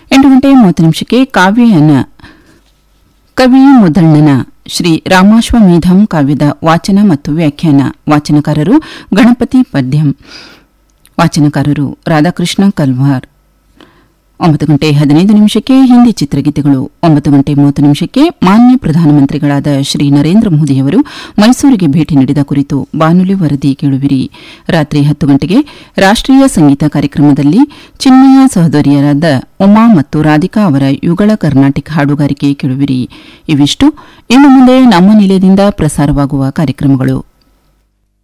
ಎಂಟು ಗಂಟೆ ಮೂವತ್ತು ನಿಮಿಷಕ್ಕೆ ಕಾವ್ಯಯನ ಕವಿ ಮುದಣ್ಣನ ಶ್ರೀ ರಾಮಾಶ್ವಮೇಧಂ ಕಾವ್ಯದ ವಾಚನ ಮತ್ತು ವ್ಯಾಖ್ಯಾನ ವಾಚನಕಾರರು ಗಣಪತಿ ಪದ್ಯಂ ವಾಚನಕಾರರು ರಾಧಾಕೃಷ್ಣ ಕಲ್ವಾರ್ ಒಂಬತ್ತು ಗಂಟೆ ಹದಿನೈದು ನಿಮಿಷಕ್ಕೆ ಹಿಂದಿ ಚಿತ್ರಗೀತೆಗಳು ಒಂಬತ್ತು ಗಂಟೆ ಮೂವತ್ತು ನಿಮಿಷಕ್ಕೆ ಮಾನ್ಯ ಪ್ರಧಾನಮಂತ್ರಿಗಳಾದ ಶ್ರೀ ನರೇಂದ್ರ ಮೋದಿಯವರು ಮೈಸೂರಿಗೆ ಭೇಟಿ ನೀಡಿದ ಕುರಿತು ಬಾನುಲಿ ವರದಿ ಕೇಳುವಿರಿ ರಾತ್ರಿ ಹತ್ತು ಗಂಟೆಗೆ ರಾಷ್ಟೀಯ ಸಂಗೀತ ಕಾರ್ಯಕ್ರಮದಲ್ಲಿ ಚಿನ್ಮಯ ಸಹೋದರಿಯರಾದ ಉಮಾ ಮತ್ತು ರಾಧಿಕಾ ಅವರ ಯುಗಳ ಕರ್ನಾಟಿಕ್ ಹಾಡುಗಾರಿಕೆ ಕೇಳುವಿರಿ ಇವಿಷ್ಟು ಇನ್ನು ಮುಂದೆ ನಮ್ಮ ನಿಲಯದಿಂದ ಪ್ರಸಾರವಾಗುವ ಕಾರ್ಯಕ್ರಮಗಳು